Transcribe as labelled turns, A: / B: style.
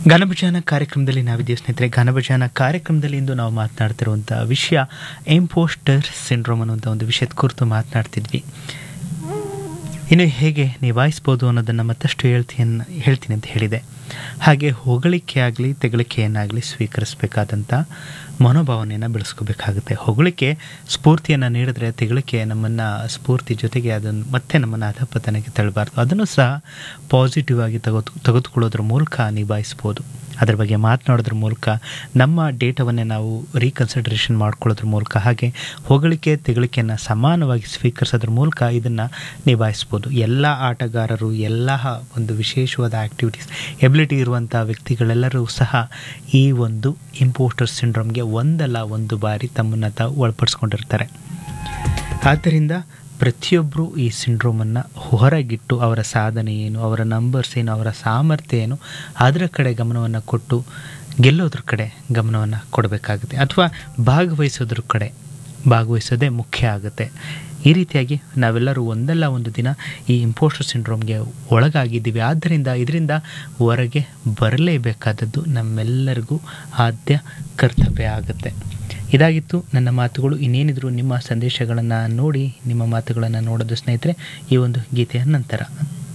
A: ಘನಭಜಾನ ಕಾರ್ಯಕ್ರಮದಲ್ಲಿ ನಾವಿದ್ದೀವಿ ಸ್ನೇಹಿತರೆ ಘನಭಜಾನ ಕಾರ್ಯಕ್ರಮದಲ್ಲಿ ಇಂದು ನಾವು ಮಾತನಾಡ್ತಿರುವಂಥ ವಿಷಯ ಇಂಪೋಸ್ಟರ್ ಸಿಂಡ್ರೋಮ್ ಅನ್ನುವಂಥ ಒಂದು ವಿಷಯದ ಕುರಿತು ಮಾತನಾಡ್ತಿದ್ವಿ ಇನ್ನು ಹೇಗೆ ನಿಭಾಯಿಸ್ಬೋದು ಅನ್ನೋದನ್ನು ಮತ್ತಷ್ಟು ಹೇಳ್ತೀನಿ ಹೇಳ್ತೀನಿ ಅಂತ ಹೇಳಿದೆ ಹಾಗೆ ಹೊಗಳಿಕೆ ಆಗಲಿ ತೆಗಳಿಕೆಯನ್ನಾಗಲಿ ಸ್ವೀಕರಿಸಬೇಕಾದಂಥ ಮನೋಭಾವನೆಯನ್ನು ಬೆಳೆಸ್ಕೋಬೇಕಾಗುತ್ತೆ ಹೊಗಳಿಕೆ ಸ್ಫೂರ್ತಿಯನ್ನು ನೀಡಿದ್ರೆ ತೆಗಳಿಕೆ ನಮ್ಮನ್ನು ಸ್ಫೂರ್ತಿ ಜೊತೆಗೆ ಅದನ್ನು ಮತ್ತೆ ನಮ್ಮನ್ನು ಅಧಪತನಕ್ಕೆ ತಳ್ಳಬಾರ್ದು ಅದನ್ನು ಸಹ ಪಾಸಿಟಿವ್ ಆಗಿ ತೆಗೆದು ತೆಗೆದುಕೊಳ್ಳೋದ್ರ ಮೂಲಕ ನಿಭಾಯಿಸ್ಬೋದು ಅದರ ಬಗ್ಗೆ ಮಾತನಾಡೋದ್ರ ಮೂಲಕ ನಮ್ಮ ಡೇಟಾವನ್ನೇ ನಾವು ರೀಕನ್ಸಿಡರೇಷನ್ ಮಾಡ್ಕೊಳ್ಳೋದ್ರ ಮೂಲಕ ಹಾಗೆ ಹೊಗಳಿಕೆ ತೆಗಳಿಕೆಯನ್ನು ಸಮಾನವಾಗಿ ಸ್ವೀಕರಿಸೋದ್ರ ಮೂಲಕ ಇದನ್ನು ನಿಭಾಯಿಸ್ಬೋದು ಎಲ್ಲ ಆಟಗಾರರು ಎಲ್ಲ ಒಂದು ವಿಶೇಷವಾದ ಆ್ಯಕ್ಟಿವಿಟೀಸ್ ಎಬಿಲಿಟಿ ಇರುವಂಥ ವ್ಯಕ್ತಿಗಳೆಲ್ಲರೂ ಸಹ ಈ ಒಂದು ಇಂಪೋಸ್ಟರ್ ಸಿಂಡ್ರೋಮ್ಗೆ ಒಂದಲ್ಲ ಒಂದು ಬಾರಿ ತಮ್ಮನ್ನು ತಾವು ಒಳಪಡಿಸ್ಕೊಂಡಿರ್ತಾರೆ ಆದ್ದರಿಂದ ಪ್ರತಿಯೊಬ್ಬರು ಈ ಸಿಂಡ್ರೋಮನ್ನು ಹೊರಗಿಟ್ಟು ಅವರ ಸಾಧನೆ ಏನು ಅವರ ನಂಬರ್ಸ್ ಏನು ಅವರ ಸಾಮರ್ಥ್ಯ ಏನು ಅದರ ಕಡೆ ಗಮನವನ್ನು ಕೊಟ್ಟು ಗೆಲ್ಲೋದ್ರ ಕಡೆ ಗಮನವನ್ನು ಕೊಡಬೇಕಾಗುತ್ತೆ ಅಥವಾ ಭಾಗವಹಿಸೋದ್ರ ಕಡೆ ಭಾಗವಹಿಸೋದೇ ಮುಖ್ಯ ಆಗುತ್ತೆ ಈ ರೀತಿಯಾಗಿ ನಾವೆಲ್ಲರೂ ಒಂದಲ್ಲ ಒಂದು ದಿನ ಈ ಇಂಪೋಸ್ಟರ್ ಸಿಂಡ್ರೋಮ್ಗೆ ಒಳಗಾಗಿದ್ದೀವಿ ಆದ್ದರಿಂದ ಇದರಿಂದ ಹೊರಗೆ ಬರಲೇಬೇಕಾದದ್ದು ನಮ್ಮೆಲ್ಲರಿಗೂ ಆದ್ಯ ಕರ್ತವ್ಯ ಆಗುತ್ತೆ ಇದಾಗಿತ್ತು ನನ್ನ ಮಾತುಗಳು ಇನ್ನೇನಿದ್ರು ನಿಮ್ಮ ಸಂದೇಶಗಳನ್ನು ನೋಡಿ ನಿಮ್ಮ ಮಾತುಗಳನ್ನು ನೋಡೋದು ಸ್ನೇಹಿತರೆ ಈ ಒಂದು ಗೀತೆಯ ನಂತರ